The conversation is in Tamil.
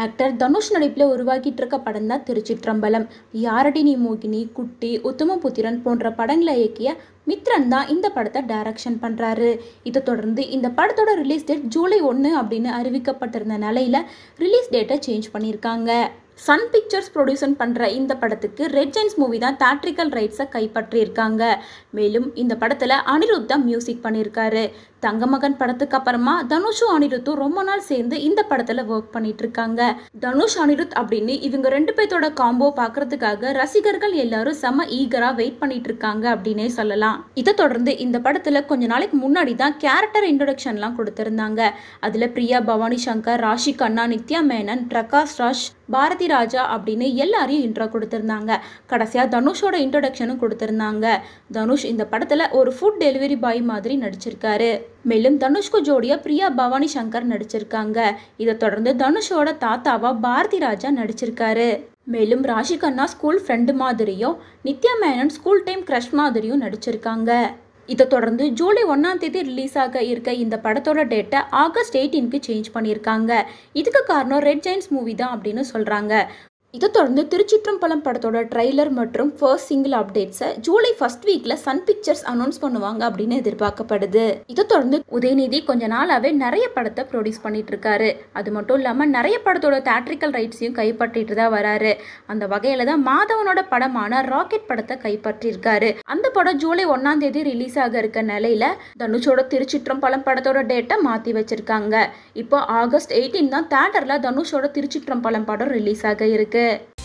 ஆக்டர் தனுஷ் நடிப்பில் உருவாக்கிட்டு இருக்க படம் தான் திருச்சிற்றம்பலம் யாரடி நீ மோகினி குட்டி உத்தமபுத்திரன் போன்ற படங்களை இயக்கிய மித்ரன் தான் இந்த படத்தை டைரக்ஷன் பண்ணுறாரு இதை தொடர்ந்து இந்த படத்தோட ரிலீஸ் டேட் ஜூலை ஒன்று அப்படின்னு அறிவிக்கப்பட்டிருந்த நிலையில் ரிலீஸ் டேட்டை சேஞ்ச் பண்ணியிருக்காங்க சன் பிக்சர்ஸ் ப்ரொடியூசன் பண்ணுற இந்த படத்துக்கு ரெட் ஜெயின்ஸ் மூவி தான் தேட்ரிக்கல் ரைட்ஸை கைப்பற்றியிருக்காங்க மேலும் இந்த படத்தில் அனிருத் தான் மியூசிக் பண்ணியிருக்காரு தங்கமகன் படத்துக்கு அப்புறமா தனுஷும் அனிருத்தும் ரொம்ப நாள் சேர்ந்து இந்த படத்தில் ஒர்க் பண்ணிட்டு இருக்காங்க தனுஷ் அனிருத் அப்படின்னு இவங்க ரெண்டு பேர்த்தோட காம்போ பார்க்கறதுக்காக ரசிகர்கள் எல்லாரும் செம ஈகரா வெயிட் பண்ணிட்டு இருக்காங்க அப்படின்னே சொல்லலாம் இதை தொடர்ந்து இந்த படத்தில் கொஞ்ச நாளைக்கு முன்னாடி தான் கேரக்டர் இன்ட்ரொடக்ஷன்லாம் கொடுத்துருந்தாங்க அதில் பிரியா பவானி சங்கர் ராஷி கண்ணா நித்யா மேனன் பிரகாஷ் ராஜ் பாரதி ராஜா அப்படின்னு எல்லாரையும் இன்ட்ரோ கொடுத்துருந்தாங்க கடைசியாக தனுஷோட இன்ட்ரொடக்ஷனும் கொடுத்துருந்தாங்க தனுஷ் இந்த படத்தில் ஒரு ஃபுட் டெலிவரி பாய் மாதிரி நடிச்சிருக்காரு மேலும் தனுஷ்க்கு ஜோடியாக பிரியா பவானி சங்கர் நடிச்சிருக்காங்க இதை தொடர்ந்து தனுஷோட தாத்தாவா பாரதி ராஜா நடிச்சிருக்காரு மேலும் ராஷி கண்ணா ஸ்கூல் ஃப்ரெண்டு மாதிரியும் Nithya Menen school time crush மாதிரியும் நடிச்சிருக்காங்க இதை தொடர்ந்து ஜூலை ஒன்றாம் தேதி ரிலீஸ் ஆக இருக்க இந்த படத்தோட டேட்டை ஆகஸ்ட் எயிட்டீனுக்கு சேஞ்ச் பண்ணியிருக்காங்க இதுக்கு காரணம் ரெட் ஜெயின்ஸ் மூவி தான் அப்படின்னு சொல்கிறாங்க இதை தொடர்ந்து திருச்சிற்றம்பலம் படத்தோட ட்ரைலர் மற்றும் ஃபர்ஸ்ட் சிங்கிள் அப்டேட்ஸை ஜூலை ஃபர்ஸ்ட் வீக்கில் சன் பிக்சர்ஸ் அனௌன்ஸ் பண்ணுவாங்க அப்படின்னு எதிர்பார்க்கப்படுது இதை தொடர்ந்து உதயநிதி கொஞ்ச நாளாகவே நிறைய படத்தை ப்ரொடியூஸ் பண்ணிட்டு இருக்காரு அது மட்டும் இல்லாமல் நிறைய படத்தோட தேட்ரிக்கல் ரைட்ஸையும் கைப்பற்றிட்டு தான் வராரு அந்த வகையில் தான் மாதவனோட படமான ராக்கெட் படத்தை கைப்பற்றியிருக்காரு அந்த படம் ஜூலை ஒன்றாம் தேதி ரிலீஸ் ஆக இருக்க நிலையில தனுஷோட திருச்சிற்றம்பலம் படத்தோட டேட்டை மாற்றி வச்சிருக்காங்க இப்போ ஆகஸ்ட் எயிட்டீன் தான் தேட்டரில் தனுஷோட திருச்சிற்றம்பலம் படம் ரிலீஸ் ஆக இருக்கு